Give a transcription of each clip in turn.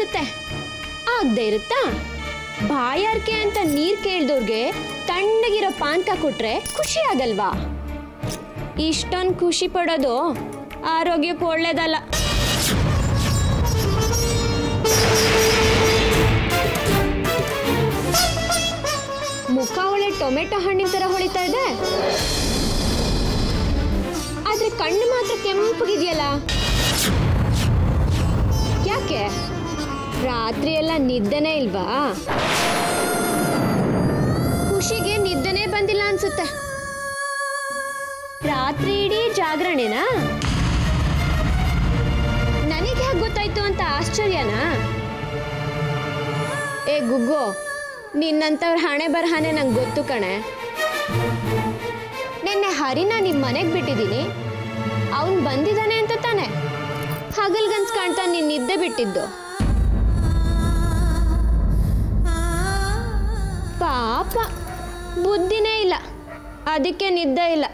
ಅನ್ಸುತ್ತೆ ಆಗದೆ ಇರುತ್ತಾ ಬಾಯಾರಿಕೆ ಅಂತ ನೀರ್ ಕೇಳ್ದವ್ರಿಗೆ ತಣ್ಣಗಿರೋ ಪಾನ್ಕ ಕೊಟ್ರೆ ಖುಷಿ ಆಗಲ್ವಾ ಇಷ್ಟೊಂದು ಖುಷಿ ಪಡೋದು ಆರೋಗ್ಯಕ್ಕೆ ಒಳ್ಳೇದಲ್ಲ ಮುಖ ಒಳ್ಳೆ ಟೊಮೆಟೊ ಹಣ್ಣಿನ ಥರ ಹೊಳಿತಾ ಇದೆ ಆದ್ರೆ ಕಣ್ಣು ಮಾತ್ರ ಕೆಂಪಗಿದೆಯಲ್ಲ ಯಾಕೆ ರಾತ್ರಿ ಎಲ್ಲ ನಿದ್ದೆನೇ ಇಲ್ವಾ ಖುಷಿಗೆ ನಿದ್ದೆನೇ ಬಂದಿಲ್ಲ ಅನ್ಸುತ್ತೆ ರಾತ್ರಿ ಇಡೀ ಜಾಗರಣೆನಾ ನನಗೆ ಹೇಗೆ ಗೊತ್ತಾಯ್ತು ಅಂತ ಆಶ್ಚರ್ಯನಾ ಏ ಗುಗ್ಗು ನಿನ್ನಂಥವ್ರ ಹಣೆ ಬರಹಾನೆ ನಂಗೆ ಗೊತ್ತು ಕಣೆ ನಿನ್ನೆ ಹರಿನ ನಿಮ್ಮ ಮನೆಗೆ ಬಿಟ್ಟಿದ್ದೀನಿ ಅವನು ಬಂದಿದ್ದಾನೆ ಅಂತ ತಾನೆ ಹಗಲ್ಗನ್ಸ್ ಕಾಣ್ತಾ ನೀನು ನಿದ್ದೆ ಬಿಟ್ಟಿದ್ದು ಪಾಪ ಬುದ್ಧಿನೇ ಇಲ್ಲ ಅದಕ್ಕೆ ನಿದ್ದೆ ಇಲ್ಲ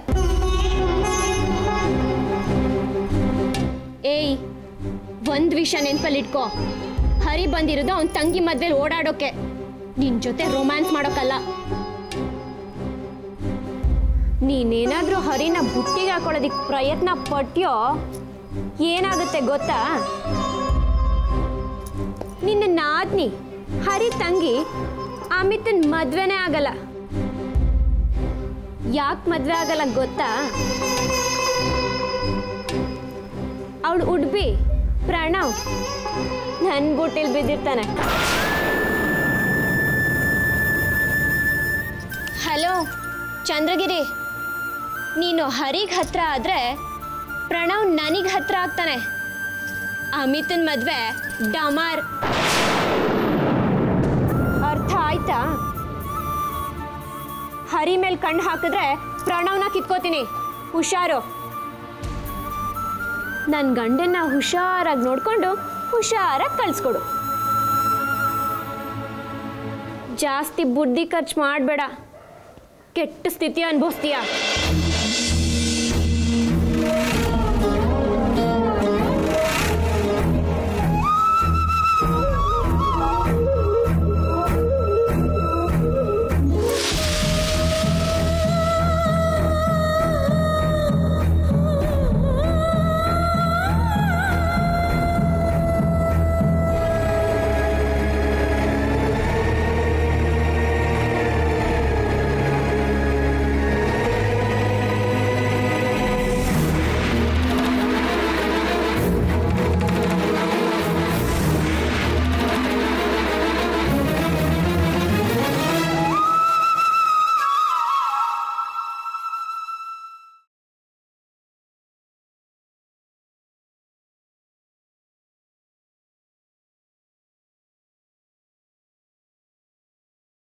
ಏಯ್ ಒಂದು ವಿಷಯ ನೆನ್ಪಲ್ಲಿಟ್ಕೋ ಹರಿ ಬಂದಿರೋದು ಅವನ ತಂಗಿ ಮದ್ವೆಲಿ ಓಡಾಡೋಕೆ ನಿನ್ ಜೊತೆ ರೊಮ್ಯಾನ್ಸ್ ಮಾಡೋಕ್ಕಲ್ಲ ನೀನೇನಾದ್ರೂ ಹರಿನ ಬುಟ್ಟಿಗೆ ಹಾಕೊಳ್ಳೋದಿಕ್ ಪ್ರಯತ್ನ ಪಟ್ಯೋ ಏನಾಗುತ್ತೆ ಗೊತ್ತಾ ನಿನ್ನ ನಾದ್ನಿ ಹರಿ ತಂಗಿ ಅಮಿತನ್ ಮದ್ವೆನೇ ಆಗಲ್ಲ ಯಾಕೆ ಮದ್ವೆ ಆಗಲ್ಲ ಗೊತ್ತಾ ಅವಳು ಉಡ್ಬಿ ಪ್ರಣವ್ ನನ್ ಬುಟ್ಟಿಲ್ ಬಿದ್ದಿರ್ತಾನೆ ಹಲೋ ಚಂದ್ರಗಿರಿ ನೀನು ಹರಿಗ್ ಹತ್ರ ಆದ್ರೆ ಪ್ರಣವ್ ನನಗ್ ಹತ್ರ ಆಗ್ತಾನೆ ಅಮಿತನ್ ಮದ್ವೆ ಡಮಾರ್ ಅರ್ಥ ಆಯ್ತಾ ಹರಿ ಮೇಲೆ ಕಣ್ಣು ಹಾಕಿದ್ರೆ ಪ್ರಣವ್ನ ಕಿತ್ಕೋತೀನಿ ಹುಷಾರು ನನ್ನ ಗಂಡನ್ನ ಹುಷಾರಾಗಿ ನೋಡ್ಕೊಂಡು ಹುಷಾರಾಗಿ ಕಳಿಸ್ಕೊಡು ಜಾಸ್ತಿ ಬುದ್ಧಿ ಖರ್ಚು ಮಾಡಬೇಡ ಕೆಟ್ಟ ಸ್ಥಿತಿ ಅನುಭವಿಸ್ತೀಯ